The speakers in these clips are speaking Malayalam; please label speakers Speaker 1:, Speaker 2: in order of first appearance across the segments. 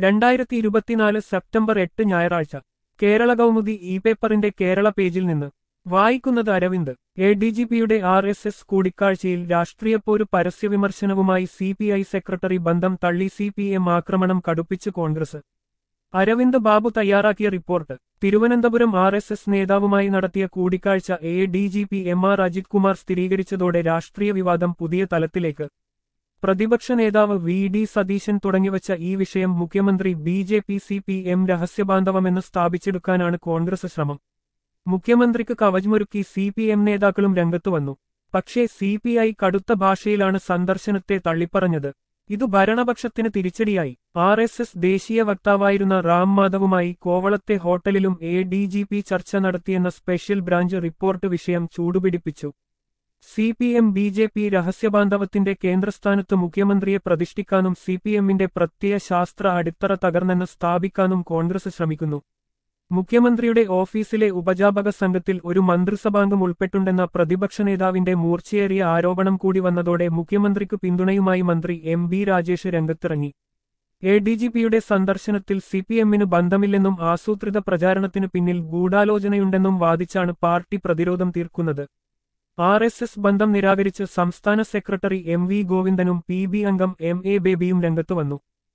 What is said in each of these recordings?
Speaker 1: രണ്ടായിരത്തി ഇരുപത്തിനാല് സെപ്റ്റംബർ എട്ട് ഞായറാഴ്ച കേരള കൗമുദി ഇ പേപ്പറിന്റെ കേരള പേജിൽ നിന്ന് വായിക്കുന്നത് അരവിന്ദ് എ ഡി ജി പിയുടെ ആർ എസ് എസ് കൂടിക്കാഴ്ചയിൽ രാഷ്ട്രീയപ്പോരു പരസ്യവിമർശനവുമായി സി പി ഐ സെക്രട്ടറി ബന്ധം തള്ളി സി പി എം ആക്രമണം കടുപ്പിച്ച് കോൺഗ്രസ് അരവിന്ദ് ബാബു തയ്യാറാക്കിയ report Thiruvananthapuram R S S നേതാവുമായി നടത്തിയ കൂടിക്കാഴ്ച A D G P M R Ajith Kumar സ്ഥിരീകരിച്ചതോടെ രാഷ്ട്രീയ വിവാദം പുതിയ തലത്തിലേക്ക് പ്രതിപക്ഷ നേതാവ് വി ഡി സതീശൻ തുടങ്ങിവച്ച ഈ വിഷയം മുഖ്യമന്ത്രി B J P C P M രഹസ്യബാന്ധവമെന്ന് സ്ഥാപിച്ചെടുക്കാനാണ് കോൺഗ്രസ് ശ്രമം മുഖ്യമന്ത്രിക്ക് കവചമൊരുക്കി സി പി എം നേതാക്കളും രംഗത്തുവന്നു പക്ഷേ സി പി ഐ കടുത്ത ഭാഷയിലാണ് സന്ദർശനത്തെ തള്ളിപ്പറഞ്ഞത് ഇതു ഭരണപക്ഷത്തിന് തിരിച്ചടിയായി ആർ എസ് എസ് ദേശീയ വക്താവായിരുന്ന റാം മാധവുമായി കോവളത്തെ ഹോട്ടലിലും എ ഡി ജി പി ചർച്ച നടത്തിയെന്ന സ്പെഷ്യൽ ബ്രാഞ്ച് റിപ്പോർട്ട് വിഷയം ചൂടുപിടിപ്പിച്ചു C P M B J P രഹസ്യബാന്ധവത്തിന്റെ കേന്ദ്രസ്ഥാനത്ത് മുഖ്യമന്ത്രിയെ പ്രതിഷ്ഠിക്കാനും സി പി എമ്മിന്റെ പ്രത്യയ ശാസ്ത്ര അടിത്തറ തകർന്നെന്ന് സ്ഥാപിക്കാനും കോൺഗ്രസ് ശ്രമിക്കുന്നു മുഖ്യമന്ത്രിയുടെ ഓഫീസിലെ ഉപജാപക സംഘത്തിൽ ഒരു മന്ത്രിസഭാംഗം ഉൾപ്പെട്ടുണ്ടെന്ന പ്രതിപക്ഷ നേതാവിന്റെ മൂർച്ചയേറിയ ആരോപണം കൂടി വന്നതോടെ മുഖ്യമന്ത്രിക്ക് പിന്തുണയുമായി മന്ത്രി എം ബി രാജേഷ് രംഗത്തിറങ്ങി എ ഡി ജി പിയുടെ സന്ദർശനത്തിൽ സി പി എമ്മിന് ബന്ധമില്ലെന്നും ആസൂത്രിത പ്രചാരണത്തിന് പിന്നിൽ ഗൂഢാലോചനയുണ്ടെന്നും വാദിച്ചാണ് പാർട്ടി പ്രതിരോധം തീർക്കുന്നത് ആർ എസ് എസ് ബന്ധം നിരാകരിച്ച് സംസ്ഥാന സെക്രട്ടറി എം വി ഗോവിന്ദനും പി ബി അംഗം എം എ ബേബിയും രംഗത്തുവന്നു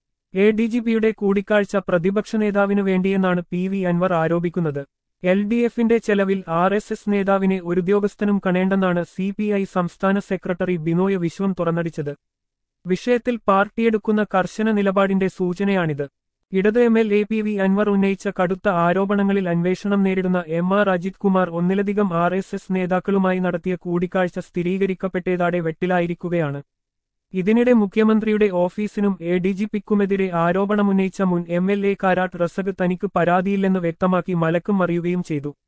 Speaker 1: എ ഡി ജി പിയുടെ കൂടിക്കാഴ്ച പ്രതിപക്ഷ നേതാവിനു വേണ്ടിയെന്നാണ് പി വി അൻവർ ആരോപിക്കുന്നത് എൽ ഡി എഫിന്റെ ചെലവിൽ ആർ എസ് എസ് നേതാവിനെ ഒരുദ്യോഗസ്ഥനും കണേണ്ടെന്നാണ് സി പി ഐ സംസ്ഥാന സെക്രട്ടറി ബിനോയ് വിശ്വം തുറന്നടിച്ചത് വിഷയത്തിൽ പാർട്ടിയെടുക്കുന്ന കർശന നിലപാടിന്റെ സൂചനയാണിത് ഇടത് M L A P V Anvar ഉന്നയിച്ച കടുത്ത ആരോപണങ്ങളിൽ അന്വേഷണം നേരിടുന്ന എം ആർ അജിത് കുമാർ ഒന്നിലധികം ആർ എസ് എസ് നേതാക്കളുമായി നടത്തിയ കൂടിക്കാഴ്ച സ്ഥിരീകരിക്കപ്പെട്ടേതാടെ വെട്ടിലായിരിക്കുകയാണ് ഇതിനിടെ മുഖ്യമന്ത്രിയുടെ ഓഫീസിനും എ ഡി ജി പിക്കുമെതിരെ ആരോപണമുന്നയിച്ച മുൻ M L A Karat Razak തനിക്ക് പരാതിയില്ലെന്ന് വ്യക്തമാക്കി മലക്കും മറിയുകയും ചെയ്തു